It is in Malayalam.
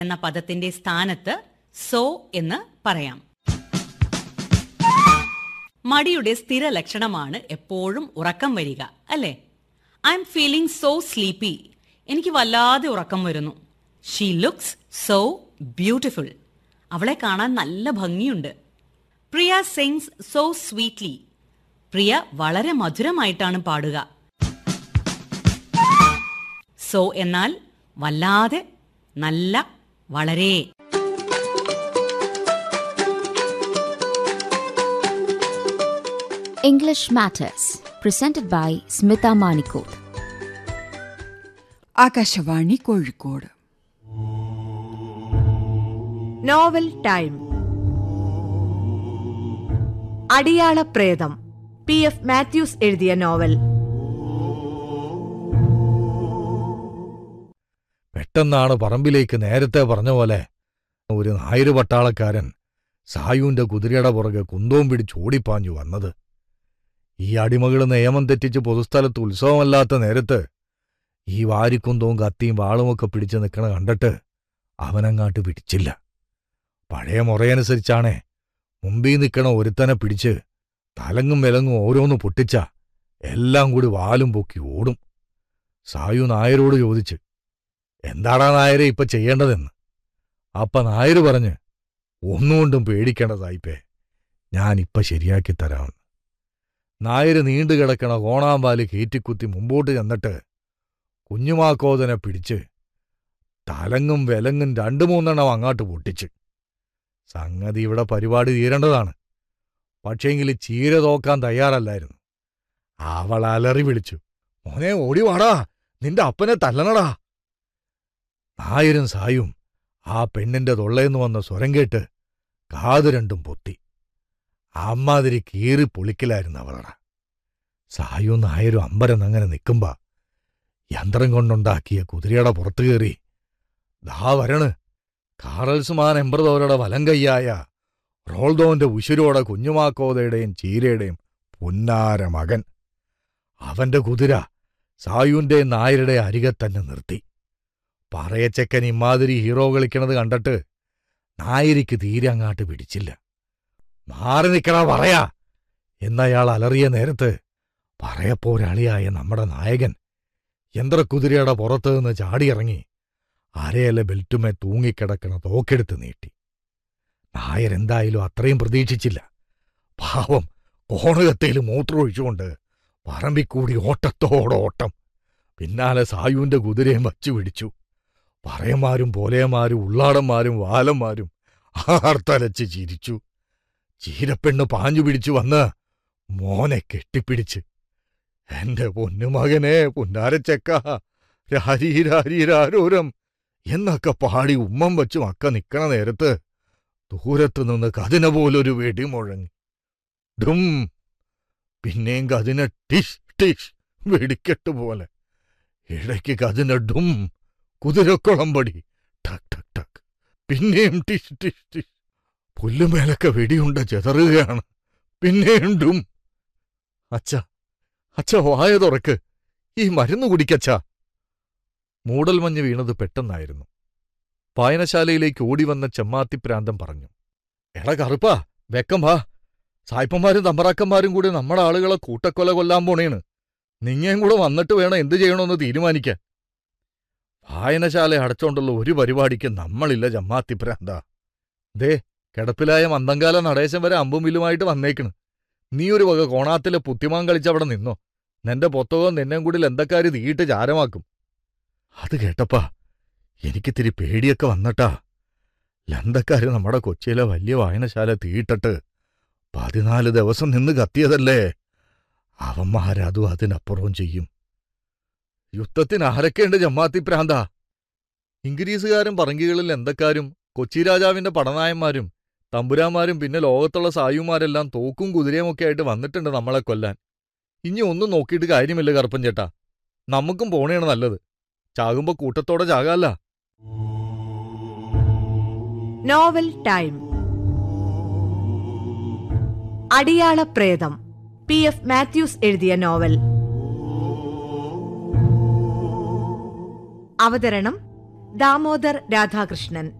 എന്ന പദത്തിന്റെ സ്ഥാനത്ത് സോ എന്ന് പറയാം മടിയുടെ സ്ഥിര ലക്ഷണമാണ് എപ്പോഴും ഉറക്കം വരിക അല്ലേ I'm feeling so sleepy എനിക്ക് വല്ലാതെ ഉറക്കം വരുന്നു ഷീ ലുക്സ് സോ ബ്യൂട്ടിഫുൾ അവളെ കാണാൻ നല്ല ഭംഗിയുണ്ട് Priya sings so sweetly Priya വളരെ മധുരമായിട്ടാണ് പാടുക സോ എന്നാൽ വല്ലാതെ നല്ല വളരെ English Matters, presented by Smita Manikot. Akashvani Kozhikode novel time അടിയാള പ്രേതം പി എഫ് മാത്യൂസ് എഴുതിയ നോവൽ പെട്ടെന്നാണ് പറമ്പിലേക്ക് നേരത്തെ പറഞ്ഞ പോലെ ഒരു നായര് പട്ടാളക്കാരൻ സായുവിന്റെ കുതിരയുടെ പുറകെ കുന്തവും പിടിച്ച് ഓടിപ്പാഞ്ഞു വന്നത് ഈ അടിമകൾ നിയമം തെറ്റിച്ച് പൊതുസ്ഥലത്ത് ഉത്സവമല്ലാത്ത നേരത്ത് ഈ വാരിക്കുന്തവും കത്തിയും വാളുമൊക്കെ പിടിച്ച് നിൽക്കണ കണ്ടിട്ട് അവനങ്ങാട്ട് പിടിച്ചില്ല പഴയ മുറയനുസരിച്ചാണേ മുമ്പിൽ നിൽക്കണ ഒരുത്തനെ പിടിച്ച് തലങ്ങും വിലങ്ങും ഓരോന്ന് പൊട്ടിച്ച എല്ലാം കൂടി വാലും പൊക്കി ഓടും സായു നായരോട് ചോദിച്ച് എന്താടാ നായരെ ഇപ്പൊ ചെയ്യേണ്ടതെന്ന് അപ്പ നായര് പറഞ്ഞ് ഒന്നുകൊണ്ടും പേടിക്കേണ്ട സായിപ്പേ ഞാനിപ്പ ശരിയാക്കി തരാമെന്ന് നായര് നീണ്ടുകിടക്കണ കോണാമ്പാല് കീറ്റിക്കുത്തി മുമ്പോട്ട് ചെന്നിട്ട് കുഞ്ഞുമാക്കോതനെ പിടിച്ച് തലങ്ങും വിലങ്ങും രണ്ടു മൂന്നെണ്ണം അങ്ങാട്ട് പൊട്ടിച്ച് സംഗതി ഇവിടെ പരിപാടി തീരേണ്ടതാണ് പക്ഷേങ്കിൽ ചീര തോക്കാൻ തയ്യാറല്ലായിരുന്നു അവൾ അലറി വിളിച്ചു മോനെ ഓടി വാടാ നിന്റെ അപ്പനെ തല്ലണടാ നായരും സായും ആ പെണ്ണിന്റെ തൊള്ളേന്ന് വന്ന സ്വരം കേട്ട് കാത് രണ്ടും പൊത്തി അമ്മാതിരി കീറി പൊളിക്കലായിരുന്നു അവളട സായും നായരും അമ്പരം അങ്ങനെ നിൽക്കുമ്പ യന്ത്രം കൊണ്ടുണ്ടാക്കിയ കുതിരയുടെ പുറത്തു കയറി ദാ വരണ് കാറൽസുമാൻ എംബ്രതോരുടെ വലം കയ്യായ റോൾദോന്റെ ഉശിരോടെ കുഞ്ഞുമാക്കോതയുടെയും ചീരയുടെയും പുന്നാര മകൻ അവന്റെ കുതിര സായുന്റെയും നായരുടെ അരികെ തന്നെ നിർത്തി പറയച്ചക്കൻ ഇമാതിരി ഹീറോ കളിക്കണത് കണ്ടിട്ട് നായരിക്ക് തീരെ അങ്ങാട്ട് പിടിച്ചില്ല മാറി നിൽക്കണ പറയാ എന്നയാൾ അലറിയ നേരത്ത് പറയപ്പോരാളിയായ നമ്മുടെ നായകൻ യന്ത്രക്കുതിരയുടെ പുറത്തു നിന്ന് ചാടിയിറങ്ങി അരയല ബെൽറ്റുമേ തൂങ്ങിക്കിടക്കണ തോക്കെടുത്ത് നീട്ടി നായരെന്തായാലും അത്രയും പ്രതീക്ഷിച്ചില്ല പാവം കോണകത്തേൽ മൂത്രമൊഴിച്ചുകൊണ്ട് പറമ്പിക്കൂടി ഓട്ടത്തോടോട്ടം പിന്നാലെ സായുവിന്റെ കുതിരയും വച്ചു പിടിച്ചു പറയന്മാരും പോലെയന്മാരും ഉള്ളാടന്മാരും വാലന്മാരും ആർത്തലച്ച് ചിരിച്ചു ചീരപ്പെണ്ണ് പാഞ്ഞു പിടിച്ചു വന്ന് മോനെ കെട്ടിപ്പിടിച്ച് എന്റെ പൊന്നുമകനെ പുന്നാരച്ചക്ക രാരീരാരീരാരോരം എന്നൊക്കെ പാടി ഉമ്മം വച്ച് മക്ക നിക്കണ നേരത്ത് ദൂരത്തു നിന്ന് കതിന പോലൊരു വെടി മുഴങ്ങി ഡും പിന്നെയും കതിന ടിഷ് ടിഷ് വെടിക്കെട്ട് പോലെ ഇടയ്ക്ക് കതിന ഡും കുതിരക്കുളമ്പടി ടക് ടക് ടക് പിന്നെയും ടിഷ് ടിഷ് ടിഷ് പുല്ലുമേലൊക്കെ വെടിയുണ്ട ചെതറുകയാണ് പിന്നെയും ഡും അച്ഛ അച്ഛ വായ തുറക്ക് ഈ മരുന്ന് കുടിക്കച്ഛ മൂടൽമഞ്ഞ് വീണത് പെട്ടെന്നായിരുന്നു വായനശാലയിലേക്ക് ഓടിവന്ന ചെമ്മാത്തിപ്രാന്തം പറഞ്ഞു എടാ കറുപ്പാ വെക്കം വാ സായിപ്പന്മാരും തമ്പറാക്കന്മാരും കൂടി നമ്മുടെ ആളുകളെ കൂട്ടക്കൊല കൊല്ലാൻ പോണേണ് നിങ്ങയും കൂടെ വന്നിട്ട് വേണം എന്ത് ചെയ്യണമെന്ന് തീരുമാനിക്കാൻ വായനശാല അടച്ചോണ്ടുള്ള ഒരു പരിപാടിക്ക് നമ്മളില്ല ജമ്മാത്തിപ്രാന്ത ദേ കിടപ്പിലായ മന്ദങ്കാല നടേശം വരെ അമ്പും വില്ലുമായിട്ട് വന്നേക്കണ് നീ ഒരു വക കോണാത്തിലെ പുത്തിമാൻ കളിച്ചവിടെ നിന്നോ നിന്റെ പൊത്തകവും നിന്നെയും കൂടി ലന്തക്കാര് തീയിട്ട് ചാരമാക്കും അത് കേട്ടപ്പാ എനിക്കിത്തിരി പേടിയൊക്കെ വന്നട്ടാ ലന്തക്കാര് നമ്മുടെ കൊച്ചിയിലെ വലിയ വായനശാല തീയിട്ടിട്ട് പതിനാല് ദിവസം നിന്ന് കത്തിയതല്ലേ അവന്മാരതും അതിനപ്പുറവും ചെയ്യും യുദ്ധത്തിന് ആരൊക്കെയുണ്ട് ജമ്മാത്തി പ്രാന്ത ഇംഗ്ലീഷുകാരും പറങ്കികളിൽ എന്തക്കാരും കൊച്ചി രാജാവിന്റെ പടനായന്മാരും തമ്പുരാന്മാരും പിന്നെ ലോകത്തുള്ള സായുമാരെല്ലാം തോക്കും കുതിരയുമൊക്കെ ആയിട്ട് വന്നിട്ടുണ്ട് നമ്മളെ കൊല്ലാൻ ഇനി ഒന്നും നോക്കിയിട്ട് കാര്യമില്ല കറുപ്പൻ ചേട്ടാ നമുക്കും പോണേണ് നല്ലത് ചാകുമ്പോ കൂട്ടത്തോടെ ചാകാല്ല നോവൽ ടൈം അടിയാള പ്രേതം പി എഫ് മാത്യൂസ് എഴുതിയ നോവൽ അവതരണം ദാമോദർ രാധാകൃഷ്ണൻ